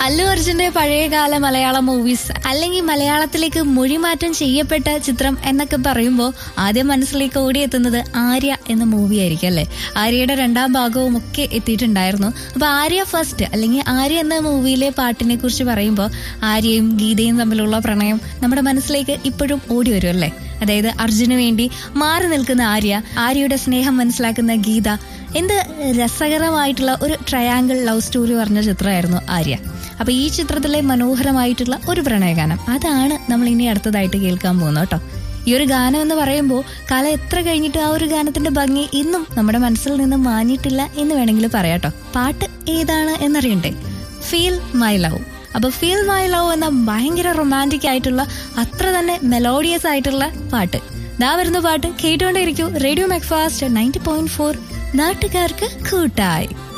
അല്ലു അർജുന്റെ പഴയകാല മലയാള മൂവീസ് അല്ലെങ്കിൽ മലയാളത്തിലേക്ക് മൊഴിമാറ്റം ചെയ്യപ്പെട്ട ചിത്രം എന്നൊക്കെ പറയുമ്പോൾ ആദ്യം മനസ്സിലേക്ക് ഓടിയെത്തുന്നത് ആര്യ എന്ന മൂവി ആയിരിക്കും അല്ലെ ആര്യയുടെ രണ്ടാം ഭാഗവും ഒക്കെ എത്തിയിട്ടുണ്ടായിരുന്നു അപ്പൊ ആര്യ ഫസ്റ്റ് അല്ലെങ്കിൽ ആര്യ എന്ന മൂവിയിലെ പാട്ടിനെ കുറിച്ച് പറയുമ്പോൾ ആര്യയും ഗീതയും തമ്മിലുള്ള പ്രണയം നമ്മുടെ മനസ്സിലേക്ക് ഇപ്പോഴും ഓടി വരും അല്ലേ അതായത് അർജുന് വേണ്ടി മാറി നിൽക്കുന്ന ആര്യ ആര്യയുടെ സ്നേഹം മനസ്സിലാക്കുന്ന ഗീത എന്ത് രസകരമായിട്ടുള്ള ഒരു ട്രയാങ്കിൾ ലവ് സ്റ്റോറി പറഞ്ഞ ചിത്രമായിരുന്നു ആര്യ അപ്പൊ ഈ ചിത്രത്തിലെ മനോഹരമായിട്ടുള്ള ഒരു പ്രണയഗാനം അതാണ് നമ്മൾ ഇനി അടുത്തതായിട്ട് കേൾക്കാൻ പോകുന്നത് കേട്ടോ ഈ ഒരു ഗാനം എന്ന് പറയുമ്പോൾ കാലം എത്ര കഴിഞ്ഞിട്ട് ആ ഒരു ഗാനത്തിന്റെ ഭംഗി ഇന്നും നമ്മുടെ മനസ്സിൽ നിന്ന് മാഞ്ഞിട്ടില്ല എന്ന് വേണമെങ്കിൽ പറയാട്ടോ പാട്ട് ഏതാണ് എന്നറിയണ്ടേ ഫീൽ മൈ ലവ് അപ്പൊ ഫീൽ മൈ ലവ് എന്ന ഭയങ്കര റൊമാൻറ്റിക് ആയിട്ടുള്ള അത്ര തന്നെ മെലോഡിയസ് ആയിട്ടുള്ള പാട്ട് ദാ വരുന്ന പാട്ട് കേട്ടുകൊണ്ടേയിരിക്കും റേഡിയോ മെക്ഫാസ്റ്റ് നയൻറ്റി പോയിന്റ് ഫോർ നാട്ടുകാർക്ക് കൂട്ടായി